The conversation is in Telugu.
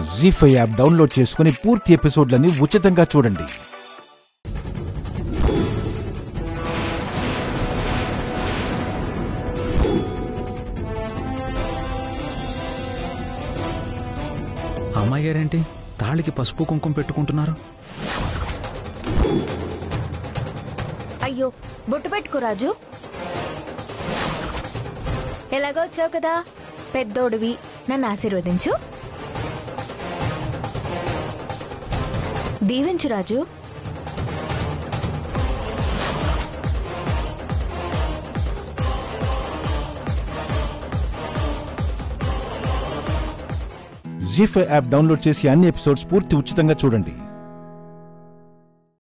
జీ ఫైవ్ యాప్ డౌన్లోడ్ చేసుకుని పూర్తి ఎపిసోడ్లని ఉచితంగా చూడండి అమ్మాయి గారేంటి తాళికి పసుపు కుంకుమ పెట్టుకుంటున్నారు అయ్యో బొట్టు పెట్టుకో రాజు ఎలాగో వచ్చావు కదా పెద్దోడివి నన్ను ఆశీర్వదించు దీవించు Raju Zee five app download చేసి అన్ని ఎపిసోడ్స్ పూర్తి ఉచితంగా చూడండి